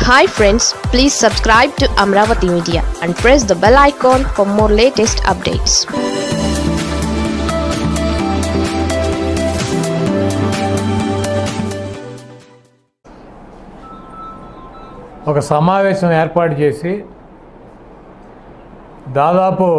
hi friends please subscribe to Amaravati media and press the bell icon for more latest updates ఒక సమావేశం ఏర్పాటు చేసి దాదాపు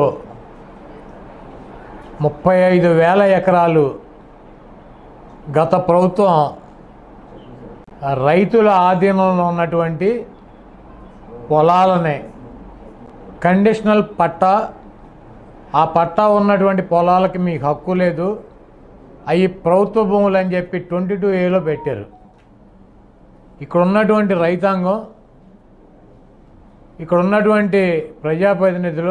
ముప్పై ఐదు వేల ఎకరాలు గత ప్రభుత్వం ఆ రైతుల ఆధీనంలో ఉన్నటువంటి పొలాలని కండిషనల్ పట్టా ఆ పట్టా ఉన్నటువంటి పొలాలకి మీకు హక్కు లేదు అవి ప్రభుత్వ భూములు అని చెప్పి ట్వంటీ టూ ఏలో పెట్టారు ఇక్కడ ఉన్నటువంటి రైతాంగం ఇక్కడ ఉన్నటువంటి ప్రజాప్రతినిధులు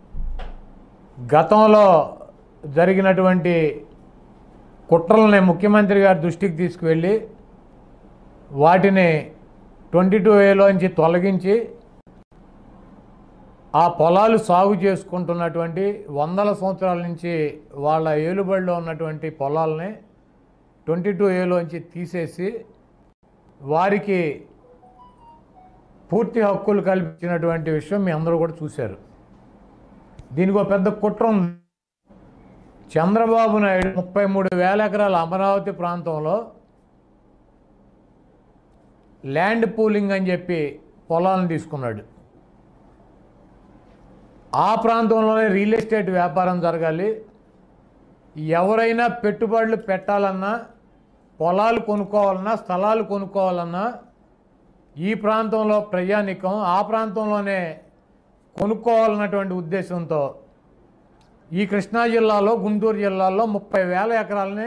గతంలో జరిగినటువంటి కుట్రలని ముఖ్యమంత్రి గారి దృష్టికి తీసుకువెళ్ళి వాటిని ట్వంటీ టూ ఏలోంచి తొలగించి ఆ పొలాలు సాగు చేసుకుంటున్నటువంటి వందల సంవత్సరాల నుంచి వాళ్ళ ఏలుబడిలో ఉన్నటువంటి పొలాలని ట్వంటీ టూ ఏలోంచి తీసేసి వారికి పూర్తి హక్కులు కల్పించినటువంటి విషయం మీ అందరూ కూడా చూశారు దీనికి ఒక పెద్ద కుట్ర ఉంది చంద్రబాబు నాయుడు ముప్పై మూడు వేల ఎకరాల అమరావతి ప్రాంతంలో ల్యాండ్ పూలింగ్ అని చెప్పి పొలాలను తీసుకున్నాడు ఆ ప్రాంతంలోనే రియల్ ఎస్టేట్ వ్యాపారం జరగాలి ఎవరైనా పెట్టుబడులు పెట్టాలన్నా పొలాలు కొనుక్కోవాలన్నా స్థలాలు కొనుక్కోవాలన్నా ఈ ప్రాంతంలో ప్రజానికం ఆ ప్రాంతంలోనే కొనుక్కోవాలన్నటువంటి ఉద్దేశంతో ఈ కృష్ణా జిల్లాలో గుంటూరు జిల్లాలో ముప్పై వేల ఎకరాలని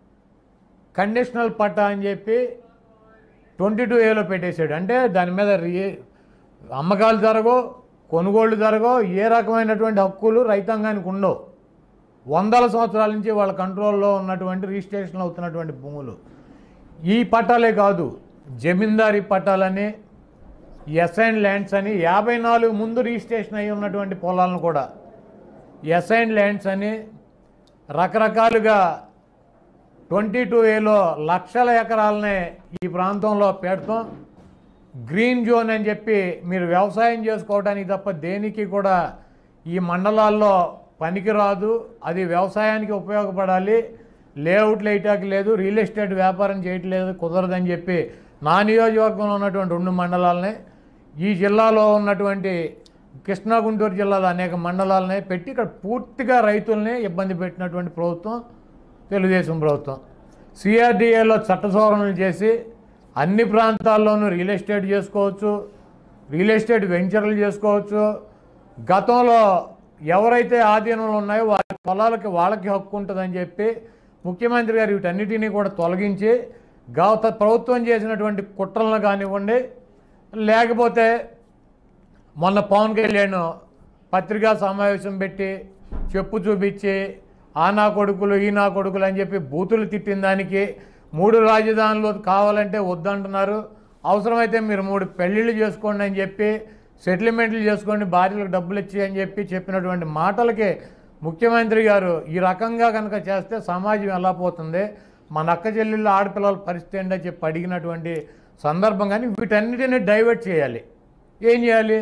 కండిషనల్ పట్టా అని చెప్పి ట్వంటీ టూ ఏలో పెట్టేశాడు అంటే దాని మీద రి- అమ్మకాలు జరగవు కొనుగోళ్లు జరగవు ఏ రకమైనటువంటి హక్కులు రైతాంగానికి ఉండవు వందల సంవత్సరాల నుంచి వాళ్ళ కంట్రోల్లో ఉన్నటువంటి రిజిస్ట్రేషన్ అవుతున్నటువంటి భూములు ఈ పట్టాలే కాదు జమీందారీ పట్టాలని ఎస్ఐన్ ల్యాండ్స్ అని యాభై నాలుగు ముందు రిజిస్ట్రేషన్ అయి ఉన్నటువంటి పొలాలను కూడా ఎస్ఐన్ ల్యాండ్స్ అని రకరకాలుగా ట్వంటీ టూ ఏలో లక్షల ఎకరాలనే ఈ ప్రాంతంలో పెడతాం గ్రీన్ జోన్ అని చెప్పి మీరు వ్యవసాయం చేసుకోవడానికి తప్ప దేనికి కూడా ఈ మండలాల్లో పనికిరాదు అది వ్యవసాయానికి ఉపయోగపడాలి లేఅవుట్లు వేయటానికి లేదు రియల్ ఎస్టేట్ వ్యాపారం చేయట్లేదు కుదరదని చెప్పి నా నియోజకవర్గంలో ఉన్నటువంటి రెండు మండలాలని ఈ జిల్లాలో ఉన్నటువంటి కృష్ణా గుంటూరు జిల్లాలో అనేక మండలాలని పెట్టి ఇక్కడ పూర్తిగా రైతుల్ని ఇబ్బంది పెట్టినటువంటి ప్రభుత్వం తెలుగుదేశం ప్రభుత్వం సిఆర్డిఏలో చట్ట సవరణలు చేసి అన్ని ప్రాంతాల్లోనూ రియల్ ఎస్టేట్ చేసుకోవచ్చు రియల్ ఎస్టేట్ వెంచర్లు చేసుకోవచ్చు గతంలో ఎవరైతే ఆధీనంలో ఉన్నాయో వారి పొలాలకి వాళ్ళకి హక్కు ఉంటుందని చెప్పి ముఖ్యమంత్రి గారు వీటన్నిటినీ కూడా తొలగించి గత ప్రభుత్వం చేసినటువంటి కుట్రలను కానివ్వండి లేకపోతే మొన్న పవన్ కళ్యాణ్ పత్రికా సమావేశం పెట్టి చెప్పు చూపించి ఆ నా కొడుకులు ఈ నా కొడుకులు అని చెప్పి బూతులు తిట్టిన దానికి మూడు రాజధానులు కావాలంటే వద్దంటున్నారు అవసరమైతే మీరు మూడు పెళ్ళిళ్ళు చేసుకోండి అని చెప్పి సెటిల్మెంట్లు చేసుకోండి భార్యలకు డబ్బులు ఇచ్చి అని చెప్పి చెప్పినటువంటి మాటలకి ముఖ్యమంత్రి గారు ఈ రకంగా కనుక చేస్తే సమాజం ఎలా పోతుంది మన అక్క చెల్లెళ్ళ ఆడపిల్లల పరిస్థితి ఏంటని చెప్పి అడిగినటువంటి సందర్భం కానీ వీటన్నిటిని డైవర్ట్ చేయాలి ఏం చేయాలి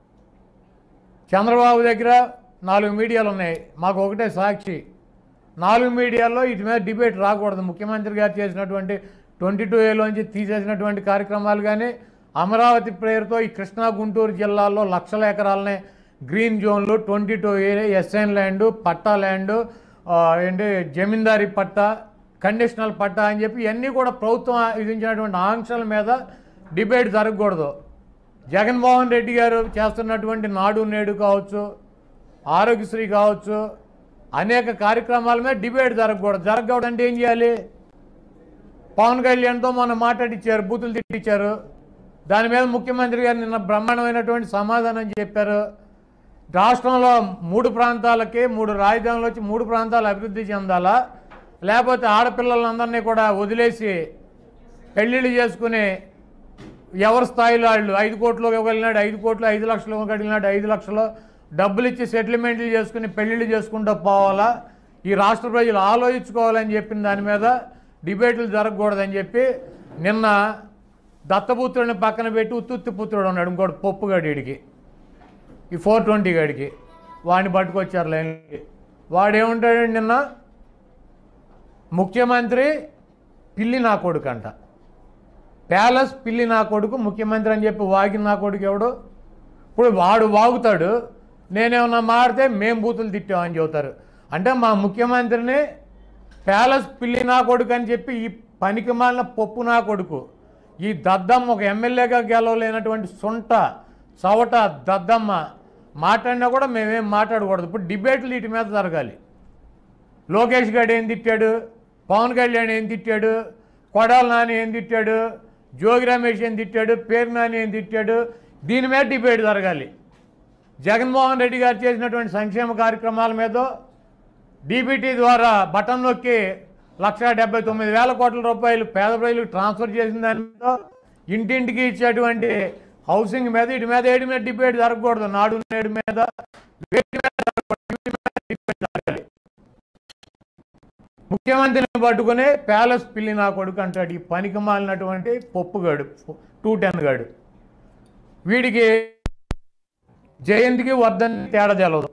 చంద్రబాబు దగ్గర నాలుగు మీడియాలు ఉన్నాయి మాకు ఒకటే సాక్షి నాలుగు మీడియాల్లో ఇటు మీద డిబేట్ రాకూడదు ముఖ్యమంత్రి గారు చేసినటువంటి ట్వంటీ టూ ఏలోంచి తీసేసినటువంటి కార్యక్రమాలు కానీ అమరావతి పేరుతో ఈ కృష్ణా గుంటూరు జిల్లాల్లో లక్షల ఎకరాలనే గ్రీన్ జోన్లు ట్వంటీ టూ ఏ ఎస్ఎన్ ల్యాండ్ పట్టా ల్యాండ్ ఆ, ఏంటి జమీందారీ పట్టా కండిషనల్ పట్టా అని చెప్పి ఇవన్నీ కూడా ప్రభుత్వం విధించినటువంటి ఆంక్షల మీద డిబేట్ జరగకూడదు జగన్మోహన్ రెడ్డి గారు చేస్తున్నటువంటి నాడు నేడు కావచ్చు ఆరోగ్యశ్రీ కావచ్చు అనేక కార్యక్రమాల మీద డిబేట్ జరగకూడదు జరగకూడదు అంటే ఏం చేయాలి పవన్ కళ్యాణ్తో మొన్న మాట్లాడిచ్చారు బూతులు తిట్టించారు దాని మీద ముఖ్యమంత్రి గారు నిన్న బ్రహ్మాండమైనటువంటి సమాధానం చెప్పారు రాష్ట్రంలో మూడు ప్రాంతాలకి మూడు రాజధానులు వచ్చి మూడు ప్రాంతాలు అభివృద్ధి చెందాలా లేకపోతే ఆడపిల్లలందరినీ కూడా వదిలేసి పెళ్ళిళ్ళు చేసుకుని ఎవరి స్థాయిలో వాళ్ళు ఐదు కోట్లు ఇవ్వగలిగినాడు ఐదు కోట్లు ఐదు లక్షలు ఇవ్వగలిగినాడు ఐదు లక్షలు డబ్బులు ఇచ్చి సెటిల్మెంట్లు చేసుకుని పెళ్ళిళ్ళు చేసుకుంటూ పోవాలా ఈ రాష్ట్ర ప్రజలు ఆలోచించుకోవాలని చెప్పిన దాని మీద డిబేట్లు జరగకూడదని చెప్పి నిన్న దత్తపుత్రుడిని పక్కన పెట్టి ఉత్తుత్తి పుత్రుడు ఉన్నాడు ఇంకోటి పప్పుగాడు వీడికి ఈ ఫోర్ ట్వంటీ గాడికి వాడిని పట్టుకొచ్చారు లైన్కి వాడు ఏముంటాడండి నిన్న ముఖ్యమంత్రి పిల్లి నా కొడుకు అంట ప్యాలెస్ పిల్లి నా కొడుకు ముఖ్యమంత్రి అని చెప్పి వాగి నా కొడుకు ఎవడు ఇప్పుడు వాడు వాగుతాడు నేనేమన్నా మారితే మేం బూతులు తిట్టామని చెబుతారు అంటే మా ముఖ్యమంత్రిని ప్యాలెస్ పిల్లి నా కొడుకు అని చెప్పి ఈ పనికి మాలిన పప్పు నా కొడుకు ఈ దద్దమ్మ ఒక ఎమ్మెల్యేగా గెలవలేనటువంటి సొంట చవట దద్దమ్మ మాట్లాడినా కూడా మేమేం మాట్లాడకూడదు ఇప్పుడు డిబేట్లు వీటి మీద జరగాలి లోకేష్ గారు ఏం తిట్టాడు పవన్ కళ్యాణ్ ఏం తిట్టాడు కొడాల నాని ఏం తిట్టాడు జోగి రమేష్ ఏం తిట్టాడు పేరు నాని ఏం తిట్టాడు దీని మీద డిబేట్ జరగాలి జగన్మోహన్ రెడ్డి గారు చేసినటువంటి సంక్షేమ కార్యక్రమాల మీద డీబీటీ ద్వారా బటన్ నొక్కి లక్ష డెబ్బై తొమ్మిది వేల కోట్ల రూపాయలు పేద ప్రజలకు ట్రాన్స్ఫర్ చేసిన దాని మీద ఇంటింటికి ఇచ్చేటువంటి హౌసింగ్ మీద ఇటు మీద ఏడు మీద డిబేట్ జరగకూడదు నాడు నేడు మీద వేటి మీద జరగకూడదు, వీటి మీద డిబేట్ జరగాలి ముఖ్యమంత్రిని పట్టుకుని ప్యాలెస్ పిల్లి నా కొడుకు అంటాడు ఈ పనికి మాలినటువంటి పప్పుగాడు టూ టెన్ గాడు వీడికి జయంతికి వర్ధన్ తేడా తెలవదు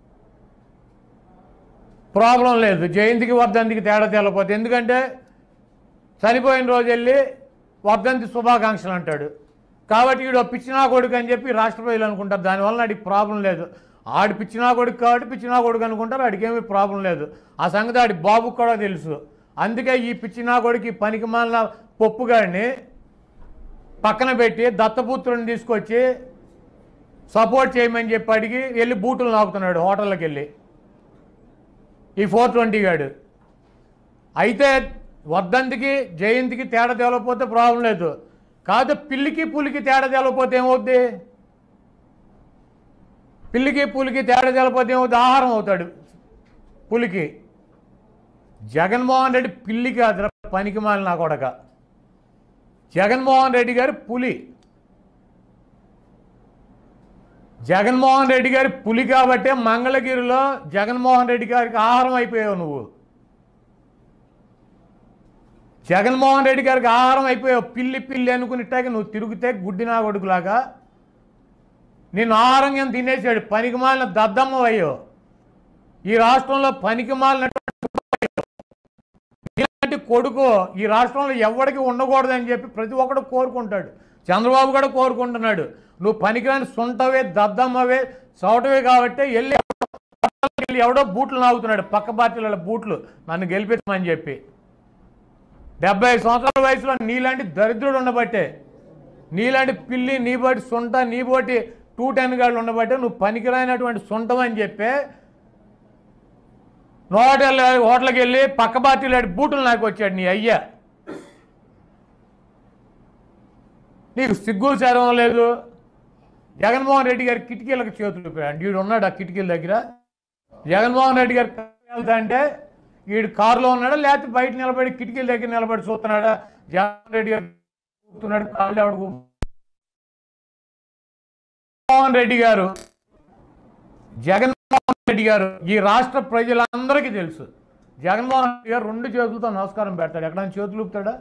ప్రాబ్లం లేదు జయంతికి వర్ధంతికి తేడా తెలవకపోతే ఎందుకంటే చనిపోయిన రోజు వెళ్ళి వర్ధంతి శుభాకాంక్షలు అంటాడు కాబట్టి వీడు పిచ్చినా కొడుకు అని చెప్పి రాష్ట్ర ప్రజలు అనుకుంటారు దానివల్ల ఆడికి ప్రాబ్లం లేదు ఆడి పిచ్చినా కొడుకు కాబట్టి పిచ్చినా కొడుకు అనుకుంటారు ఆడికి ఏమీ ప్రాబ్లం లేదు ఆ సంగతి ఆడి బాబుకు కూడా తెలుసు అందుకే ఈ పిచ్చినా కొడుకు ఈ పనికి మాలిన పప్పుగాడిని పక్కన పెట్టి దత్తపుత్రుని తీసుకొచ్చి సపోర్ట్ చేయమని చెప్పి అడిగి వెళ్ళి బూటులు నాకుతున్నాడు హోటల్కి వెళ్ళి ఈ ఫోర్ ట్వంటీ గాడు అయితే వర్ధంతికి జయంతికి తేడా తేలకపోతే ప్రాబ్లం లేదు కాదు పిల్లికి పులికి తేడా తేలకపోతే ఏమవుద్ది పిల్లికి పులికి తేడా తేలకపోతే ఏమవుద్ది ఆహారం అవుతాడు పులికి జగన్మోహన్ రెడ్డి పిల్లి కాదురా పనికి మాలిన నా కొడక జగన్మోహన్ రెడ్డి గారి పులి జగన్మోహన్ రెడ్డి గారి పులి కాబట్టే మంగళగిరిలో జగన్మోహన్ రెడ్డి గారికి ఆహారం అయిపోయావు నువ్వు జగన్మోహన్ రెడ్డి గారికి ఆహారం అయిపోయావు పిల్లి పిల్లి అనుకునిట్టాక నువ్వు తిరిగితే గుడ్డినా కొడుకులాగా నిన్ను ఆహారంగా తినేసాడు పనికి మాలిన దద్దమ్మ అయ్యో ఈ రాష్ట్రంలో పనికి మాలిన ఇలాంటి కొడుకు ఈ రాష్ట్రంలో ఎవరికి ఉండకూడదని చెప్పి ప్రతి ఒక్కడు కోరుకుంటాడు చంద్రబాబు కూడా కోరుకుంటున్నాడు నువ్వు పనికిరాని సొంటవే దద్దమ్మవే చౌటవే కాబట్టి వెళ్ళి వెళ్ళి ఎవడో బూట్లు నాగుతున్నాడు పక్క పార్టీల బూట్లు నన్ను గెలిపించమని చెప్పి డెబ్బై సంవత్సరాల వయసులో నీలాంటి దరిద్రుడు ఉండబట్టే నీలాంటి పిల్లి నీ బట్టి సొంట నీ బట్టి టూ టెన్ గాళ్ళు ఉండబట్టే నువ్వు పనికిరానటువంటి సొంటమని చెప్పే హోటల్ హోటల్కి వెళ్ళి పక్క పార్టీలో బూటులు నాకు వచ్చాడు నీ అయ్యా నీకు సిగ్గు చరం లేదు జగన్మోహన్ రెడ్డి గారి కిటికీలకు చేతులు ఊపాడు వీడు ఉన్నాడు ఆ కిటికీల దగ్గర జగన్మోహన్ రెడ్డి గారు వెళ్తా అంటే వీడు కారులో ఉన్నాడా లేకపోతే బయట నిలబడి కిటికీల దగ్గర నిలబడి చూస్తున్నాడా జగన్మోహన్ రెడ్డి గారు ఊపుతున్నాడు కాళ్ళు ఎవడు జగన్మోహన్ రెడ్డి గారు జగన్మోహన్ రెడ్డి గారు ఈ రాష్ట్ర ప్రజలందరికీ తెలుసు జగన్మోహన్ రెడ్డి గారు రెండు చేతులతో నమస్కారం పెడతాడు ఎక్కడైనా చేతులు ఊపుతాడా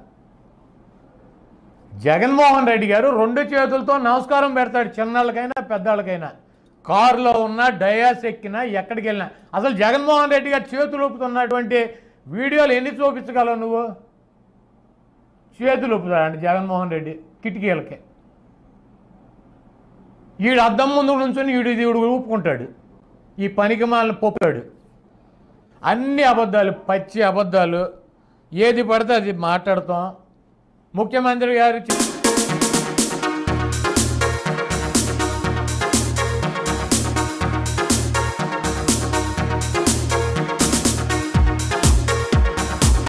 జగన్మోహన్ రెడ్డి గారు రెండు చేతులతో నమస్కారం పెడతాడు చిన్నాళ్ళకైనా పెద్దాళ్ళకైనా కారులో ఉన్నా డయాస్ ఎక్కినా ఎక్కడికి వెళ్ళినా అసలు జగన్మోహన్ రెడ్డి గారు చేతులు ఊపుతున్నటువంటి వీడియోలు ఎన్ని చూపించగలవు నువ్వు చేతులు ఊపుతాడండి జగన్మోహన్ రెడ్డి కిటికీలకి ఈడు అద్దం ముందు నుంచొని ఈడు ఈడు ఊపుకుంటాడు ఈ పనికి మాలను పొప్పుతాడు అన్ని అబద్ధాలు పచ్చి అబద్ధాలు ఏది పడితే అది మాట్లాడతాం ముఖ్యమంత్రి గారు చెప్పిన